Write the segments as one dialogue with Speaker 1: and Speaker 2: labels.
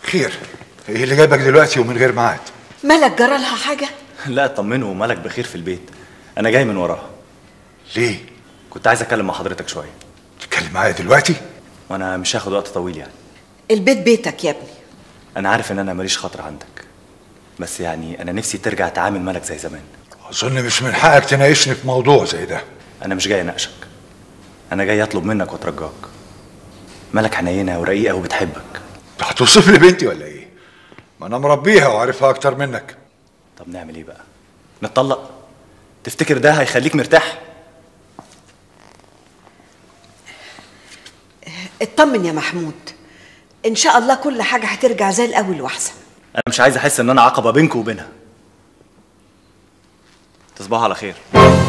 Speaker 1: خير ايه اللي جايبك دلوقتي ومن غير ميعاد
Speaker 2: مالك جرى لها حاجه
Speaker 3: لا اطمنه مالك بخير في البيت انا جاي من وراها
Speaker 1: ليه
Speaker 3: كنت عايز اتكلم مع حضرتك شويه
Speaker 1: تتكلم معايا دلوقتي
Speaker 3: وانا مش هاخد وقت طويل يعني
Speaker 2: البيت بيتك يا ابني
Speaker 3: انا عارف ان انا ماليش خاطر عندك بس يعني انا نفسي ترجع تعامل مالك زي زمان
Speaker 1: اظن مش من حقك تناقشني في موضوع زي ده
Speaker 3: انا مش جاي اناقشك انا جاي اطلب منك واترجاك مالك حنينه ورقيقه وبتحبك
Speaker 1: انت هتوصف لي بنتي ولا ايه ما انا مربيها وعارفها اكتر منك
Speaker 3: طب نعمل ايه بقى نتطلق تفتكر ده هيخليك مرتاح
Speaker 2: اطمن يا محمود ان شاء الله كل حاجه هترجع زي الاول واحسن
Speaker 3: انا مش عايز احس ان انا عقبه بينك وبينها تصبحوا على خير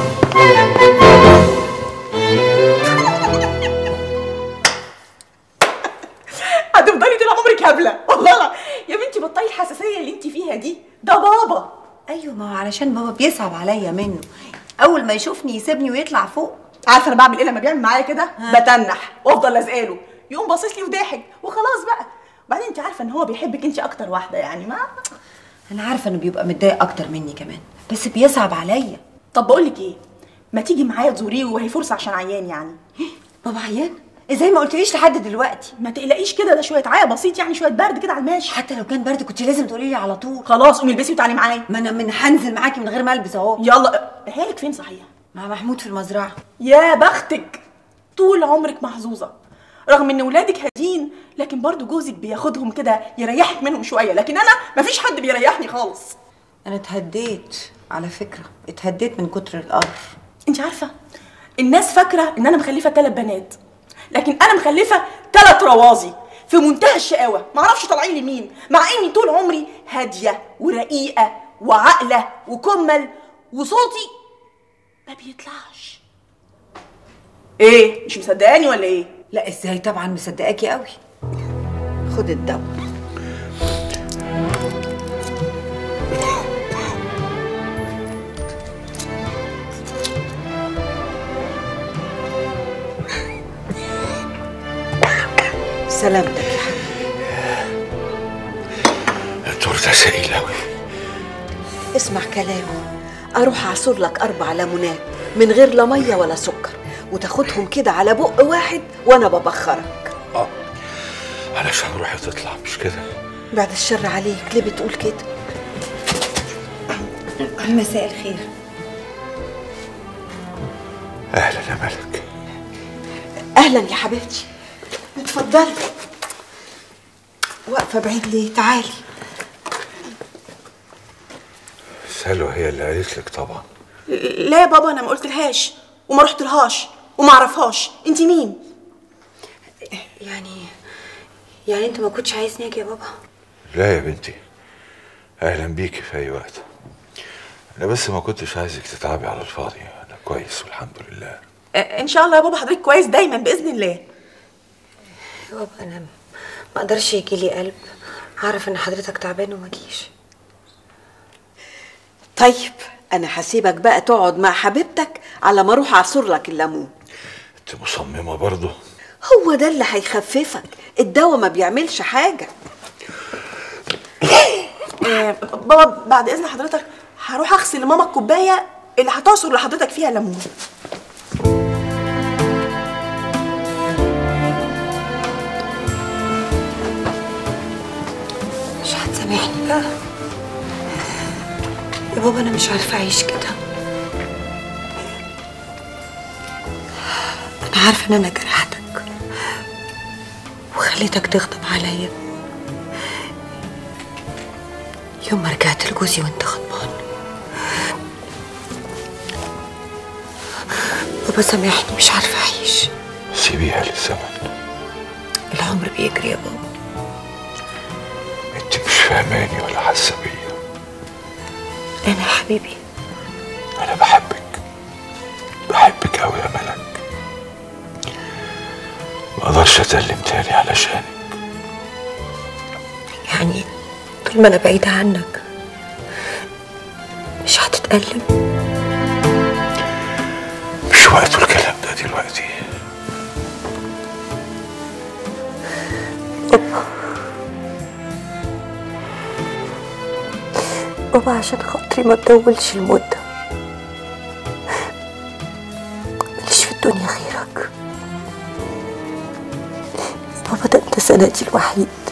Speaker 4: هتفضلي طول عمرك هبله والله لا. يا بنتي بطلي الحساسيه اللي انت فيها دي ده بابا
Speaker 5: ايوه ما هو علشان بابا بيصعب عليا منه اول ما يشوفني يسيبني ويطلع فوق
Speaker 4: عارفه انا بعمل ايه لما بيعمل معايا كده بتنح وافضل لازقاله يقوم باصص لي وضاحك وخلاص بقى وبعدين انت عارفه ان هو بيحبك انت اكتر واحده يعني ما
Speaker 5: انا عارفه انه بيبقى متضايق اكتر مني كمان بس بيصعب عليا
Speaker 4: طب بقول لك ايه ما تيجي معايا تزوريه وهي فرصه عشان عيان يعني
Speaker 5: بابا عيان ازاي ما قلتليش لحد دلوقتي
Speaker 4: ما تقلقيش كده ده شويه عيا بسيط يعني شويه برد كده على الماشي
Speaker 5: حتى لو كان برد كنت لازم تقولي لي على طول
Speaker 4: خلاص قومي البسي وتعالي معايا
Speaker 5: ما انا من هنزل معاكي من غير ما البس اهو
Speaker 4: يلا هيالك فين صحيح
Speaker 5: مع محمود في المزرعه
Speaker 4: يا بختك طول عمرك محظوظه رغم ان ولادك هادين لكن برضو جوزك بياخدهم كده يريحك منهم شويه لكن انا مفيش حد بيريحني خالص
Speaker 5: انا اتهديت على فكره اتهديت من كتر القرف
Speaker 4: انت عارفه الناس فاكره ان انا مخلفه ثلاث بنات لكن انا مخلفه ثلاث روازي في منتهى الشقاوه معرفش طالعين لي مين مع اني طول عمري هاديه ورقيقه وعاقله وكمل وصوتي ما بيطلعش ايه مش مصدقاني ولا ايه
Speaker 5: لا ازاي طبعا مصدقاكي قوي
Speaker 2: خد الدواء سلامتك يا حبيبي
Speaker 1: الدور ده سئيل اوي
Speaker 2: اسمع كلامي اروح اعصر لك اربع ليمونات من غير لا ميه ولا سكر وتاخدهم كده على بق واحد وانا ببخرك
Speaker 1: اه علشان روحي تطلع مش كده
Speaker 2: بعد الشر عليك ليه بتقول كده
Speaker 5: مساء الخير
Speaker 1: اهلا يا ملك
Speaker 2: اهلا يا حبيبتي اتفضلي واقفه بعيد ليه تعالي
Speaker 1: سلوى هي اللي قالت لك طبعا
Speaker 4: لا يا بابا انا ما قلتلهاش وما رحتلهاش وما اعرفهاش انت مين
Speaker 5: يعني يعني انت ما كنتش عايزني اجي يا بابا
Speaker 1: لا يا بنتي اهلا بيكي في اي وقت انا بس ما كنتش عايزك تتعبي على الفاضي انا كويس والحمد لله
Speaker 4: ان شاء الله يا بابا حضرتك كويس دايما باذن الله
Speaker 5: يا بابا انا ما اقدرش يجي لي قلب اعرف ان حضرتك تعبان وما جيش
Speaker 2: طيب انا هسيبك بقى تقعد مع حبيبتك على ما اروح اعصر لك الليمون
Speaker 1: انت مصممه برضه
Speaker 2: هو ده اللي هيخففك الدواء ما بيعملش حاجه
Speaker 4: آه بابا بعد اذن حضرتك هروح اغسل لماما الكوبايه اللي هتعصر لحضرتك فيها ليمون
Speaker 5: مش هتسامحني بقى يا بابا انا مش عارفه اعيش كده انا عارفه ان انا جرحتك وخليتك تغضب عليا يوم ما رجعت لجوزي وانت غضبان بابا سامحني مش عارفه اعيش
Speaker 1: سيبيها للزمن
Speaker 5: العمر بيجري يا بابا
Speaker 1: انت مش فاهماني ولا حاسه بيا
Speaker 5: انا يا حبيبي
Speaker 1: انا بحبك بحبك قوي يا ملك ما اقدرش اسلم تاني علشانك
Speaker 5: يعني طول ما انا بعيدة عنك مش هتتألم
Speaker 1: مش وقته الكلام ده دلوقتي
Speaker 5: بابا بابا عشان خاطري ما تطولش المدة ماليش في الدنيا غيرك بابا ده انت سندي الوحيد